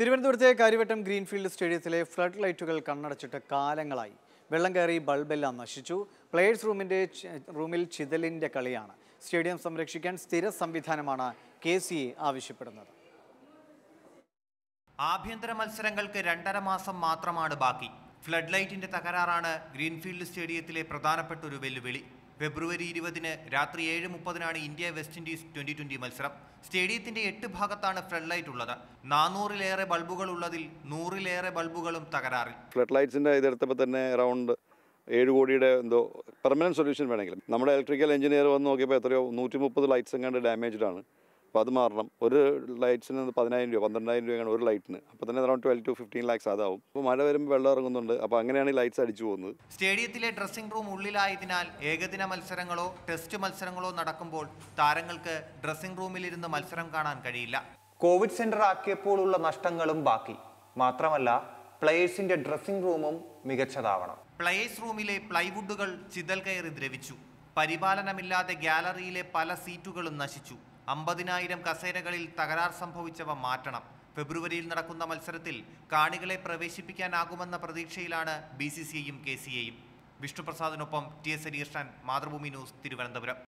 തിരുവനന്തപുരത്തെ കാര്യവട്ടം ഗ്രീൻഫീൽഡ് സ്റ്റേഡിയത്തിലെ ഫ്ലഡ് ലൈറ്റുകൾ കണ്ണടച്ചിട്ട് കാലങ്ങളായി വെള്ളം കയറി ബൾബെല്ലാം നശിച്ചു പ്ലേയേഴ്സ് റൂമിന്റെ ചി- റൂമിൽ ചിതലിന്റെ കളിയാണ് സ്റ്റേഡിയം സംരക്ഷിക്കാൻ സ്ഥിര സംവിധാനമാണ് കെ സി എ ആവശ്യപ്പെടുന്നത് ആഭ്യന്തര മത്സരങ്ങൾക്ക് രണ്ടര മാസം മാത്രമാണ് ബാക്കി ഫ്ലഡ് ലൈറ്റിന്റെ തകരാറാണ് ഗ്രീൻഫീൽഡ് സ്റ്റേഡിയത്തിലെ പ്രധാനപ്പെട്ട ഒരു വെല്ലുവിളി ഫെബ്രുവരി ഇരുപതിന് രാത്രി ഏഴ് മുപ്പതിനാണ് India West Indies twenty twenty മത്സരം സ്റ്റേഡിയത്തിന്റെ എട്ട് ഭാഗത്താണ് ഫ്ലഡ് ലൈറ്റ് ഉള്ളത് നാനൂറിലേറെ ബൾബുകൾ ഉള്ളതിൽ നൂറിലേറെ ബൾബുകളും തകരാറിൽ ഫ്ലഡ് ലൈറ്റ്സിൻ്റെ ഇതെടുത്തപ്പോൾ തന്നെ അറൗണ്ട് ഏഴ് കോടിയുടെ എന്തോ പെർമനൻറ്റ് സൊല്യൂഷൻ വേണമെങ്കിൽ നമ്മുടെ ഇലക്ട്രിക്കൽ എഞ്ചിനീയർ വന്ന് നോക്കിയപ്പോൾ എത്രയോ നൂറ്റി മുപ്പത് ലൈറ്റ്സ് എങ്ങാണ്ട് ഡാമേജ്ഡ് ആണ് അപ്പോൾ അത് മാറണം ഒരു ലൈറ്റ്സിന് പതിനായിരം രൂപ പന്ത്രണ്ടായിരം രൂപയാണ് ഒരു ലൈറ്റിന് അപ്പോൾ തന്നെ around twelve to fifteen lakhs അതാവും അപ്പോൾ മഴ വരുമ്പോൾ വെള്ളം ഇറങ്ങുന്നുണ്ട് അപ്പോൾ അങ്ങനെയാണ് ഈ ലൈറ്റ്സ് അടിച്ചു പോകുന്നത് സ്റ്റേഡിയത്തിലെ ഡ്രസ്സിംഗ് റൂം ഉള്ളിലായതിനാൽ ഏകദിന മത്സരങ്ങളോ ടെസ്റ്റ് മത്സരങ്ങളോ നടക്കുമ്പോൾ താരങ്ങൾക്ക് ഡ്രസ്സിംഗ് റൂമിലിരുന്ന് മത്സരം കാണാൻ കഴിയില്ല കോവിഡ് സെന്റർ ആക്കിയപ്പോൾ ഉള്ള നഷ്ടങ്ങളും ബാക്കി മാത്രമല്ല പ്ലേയേഴ്സിന്റെ ഡ്രസ്സിംഗ് റൂമും മികച്ചതാവണം പ്ലേയേഴ്സ് റൂമിലെ പ്ലൈവുഡുകൾ ചിതൽ കയറി ദ്രവിച്ചു പരിപാലനമില്ലാതെ ഗ്യാലറിയിലെ പല സീറ്റുകളും നശിച്ചു അമ്പതിനായിരം കസേരകളിൽ തകരാർ സംഭവിച്ചവ മാറ്റണം ഫെബ്രുവരിയിൽ നടക്കുന്ന മത്സരത്തിൽ കാണികളെ പ്രവേശിപ്പിക്കാനാകുമെന്ന പ്രതീക്ഷയിലാണ് ബി സി സിയും കെ സി എയും വിഷ്ണുപ്രസാദിനൊപ്പം T S Harishnan Mathrubhumi news Thiruvananthapuram